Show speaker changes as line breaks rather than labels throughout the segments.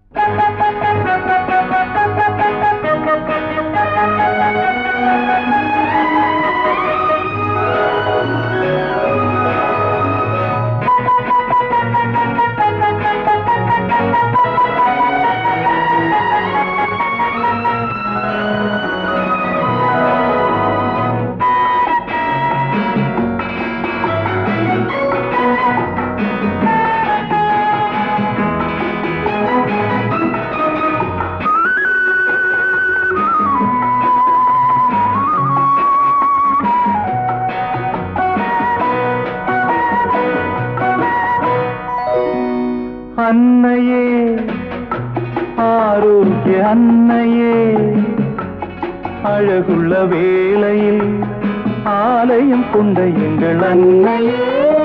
அன்னையே ஆரோக்கிய அன்னையே அழகுள்ள வேளையில் ஆலயம் கொண்ட எங்கள் அன்னையே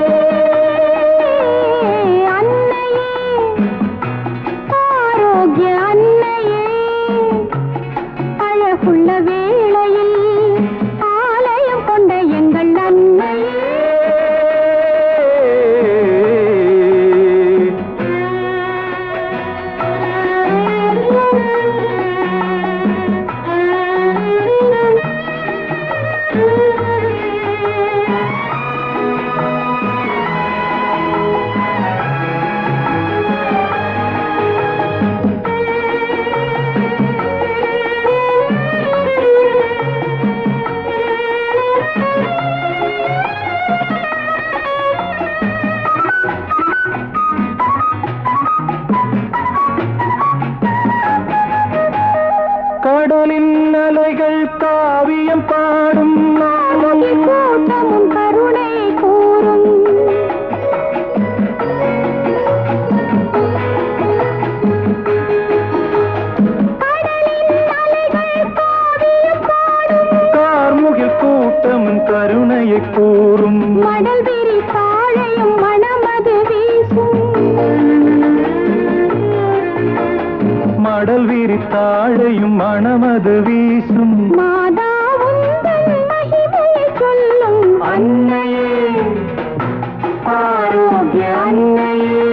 அன்னையே ஆரோக்கிய அன்னையே அழகுள்ள வேளையில் ஆலயம் கொண்ட எங்கள் அன்னையே
கடலின் அலைகள் காவியம் பாடும்
கூட்டமும் கருணை கூறும் கடலின் அலைகள் காவியம் பாடும்
கார்முகில் கூட்டமும் கருணையை கூறும்
மடல் விரி தாழையும் மணமது வீசும்
மடல் விரித்தாழையும் மணமது வீசும்
மாதா உந்தன் மகிமையை சொல்லும்
அன்னையே ஆரோக்கிய அன்னையே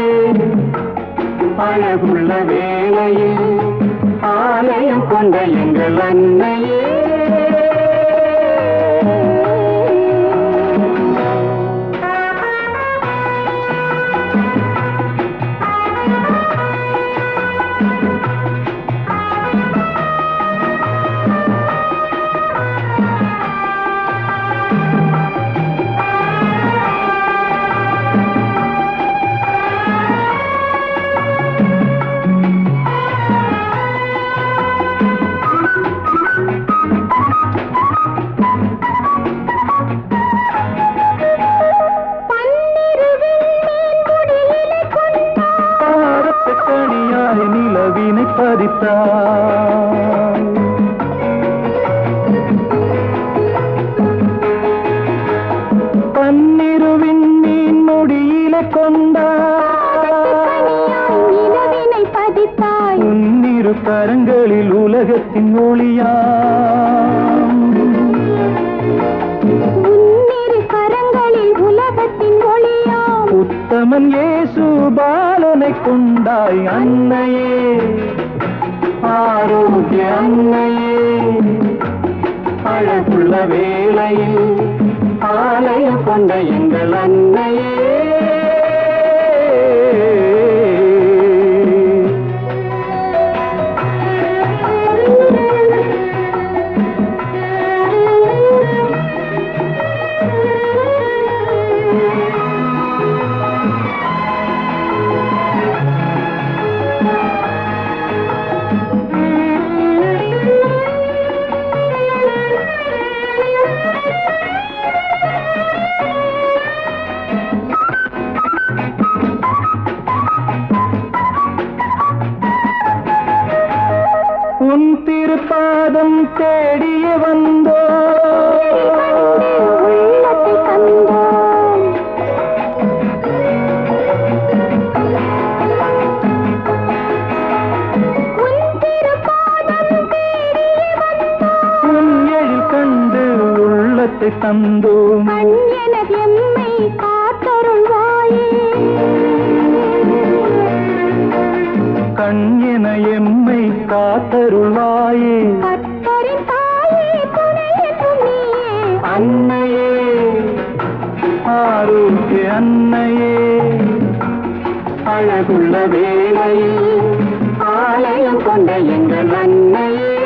அழகுள்ள வேளையில் ஆலயம் கொண்ட எங்கள் அன்னையே
பன்னிரு விண்மீன் குடியிலே கொண்டார்
பாரத்த கனியாய் நிலவினை பதித்தாய் பன்னிருவின் மீன் முடியில கொண்டாய்
நிலவினை பதித்தாய்
உன்னிரு கரங்களில் உலகத்தின் ஒளியாம்
உன்னிரு கரங்களில் உலகத்தின் ஒளியாம்
உத்தமன் இயேசு பாலனை கொண்டாய் அன்னையே ஆரோக்கிய அன்னையே அழகுள்ள வேளையில் ஆலயம் கொண்ட எங்கள் அன்னையே உன் திருப்பாதம் தேடிய வந்தோ
உள்ளத்தை தந்தோம் உன் திருப்பாதம் தேடியே வந்தோம்
உன் எழில் கண்டு உள்ளத்தை தந்தோம்
கண் எனது எம்மை காத்தருள்வாயே
கண் என எம்மை காத்தருள்வாயே
கத்தரின் தாயே துணை என்றும் நீயே
அன்னையே ஆரோக்கிய அன்னையே அழகுள்ள வேளையில் ஆலயம் கொண்ட எங்கள் அன்னையே